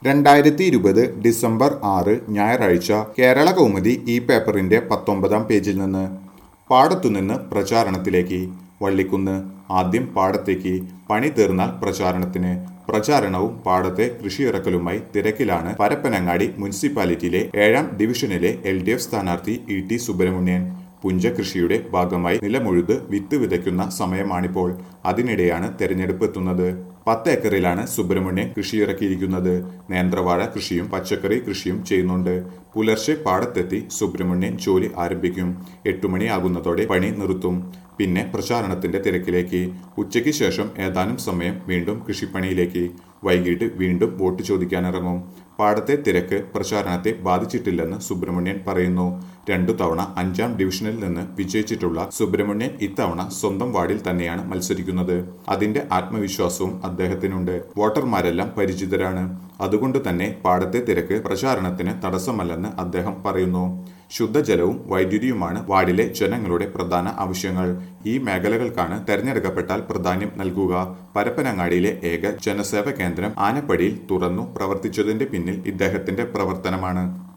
രണ്ടായിരത്തി ഇരുപത് ഡിസംബർ ആറ് ഞായറാഴ്ച കേരള കൗമുദി ഈ പേപ്പറിന്റെ പത്തൊമ്പതാം പേജിൽ നിന്ന് പാടത്തുനിന്ന് പ്രചാരണത്തിലേക്ക് വള്ളിക്കുന്ന് ആദ്യം പാടത്തേക്ക് പണി തീർന്നാൽ പ്രചാരണത്തിന് പ്രചാരണവും പാടത്തെ കൃഷിയിറക്കലുമായി തിരക്കിലാണ് പരപ്പനങ്ങാടി മുനിസിപ്പാലിറ്റിയിലെ ഏഴാം ഡിവിഷനിലെ എൽ ഡി എഫ് സ്ഥാനാർത്ഥി ഇ ടി സുബ്രഹ്മണ്യൻ പുഞ്ചകൃഷിയുടെ ഭാഗമായി നിലമുഴുത് വിത്ത് വിതയ്ക്കുന്ന സമയമാണിപ്പോൾ അതിനിടെയാണ് തെരഞ്ഞെടുപ്പ് എത്തുന്നത് പത്ത് ഏക്കറിലാണ് സുബ്രഹ്മണ്യൻ കൃഷിയിറക്കിയിരിക്കുന്നത് നേന്ത്രവാഴ കൃഷിയും പച്ചക്കറി കൃഷിയും ചെയ്യുന്നുണ്ട് പുലർച്ചെ പാടത്തെത്തി സുബ്രഹ്മണ്യൻ ജോലി ആരംഭിക്കും എട്ടുമണിയാകുന്നതോടെ പണി നിർത്തും പിന്നെ പ്രചാരണത്തിന്റെ തിരക്കിലേക്ക് ഉച്ചയ്ക്ക് ശേഷം ഏതാനും സമയം വീണ്ടും കൃഷിപ്പണിയിലേക്ക് വൈകിട്ട് വീണ്ടും വോട്ട് ചോദിക്കാനിറങ്ങും പാടത്തെ തിരക്ക് പ്രചാരണത്തെ ബാധിച്ചിട്ടില്ലെന്ന് സുബ്രഹ്മണ്യൻ പറയുന്നു രണ്ടു തവണ അഞ്ചാം ഡിവിഷനിൽ നിന്ന് വിജയിച്ചിട്ടുള്ള സുബ്രഹ്മണ്യൻ ഇത്തവണ സ്വന്തം വാർഡിൽ തന്നെയാണ് മത്സരിക്കുന്നത് അതിന്റെ ആത്മവിശ്വാസവും അദ്ദേഹത്തിനുണ്ട് വോട്ടർമാരെല്ലാം പരിചിതരാണ് അതുകൊണ്ട് തന്നെ പാടത്തെ തിരക്ക് പ്രചാരണത്തിന് തടസ്സമല്ലെന്ന് അദ്ദേഹം പറയുന്നു ശുദ്ധജലവും വൈദ്യുതിയുമാണ് വാർഡിലെ ജനങ്ങളുടെ പ്രധാന ആവശ്യങ്ങൾ ഈ മേഖലകൾക്കാണ് തെരഞ്ഞെടുക്കപ്പെട്ടാൽ പ്രാധാന്യം നൽകുക പരപ്പനങ്ങാടിയിലെ ഏക ജനസേവ കേന്ദ്രം ആനപ്പടിയിൽ തുറന്നു പ്രവർത്തിച്ചതിന്റെ പിന്നിൽ ഇദ്ദേഹത്തിന്റെ പ്രവർത്തനമാണ്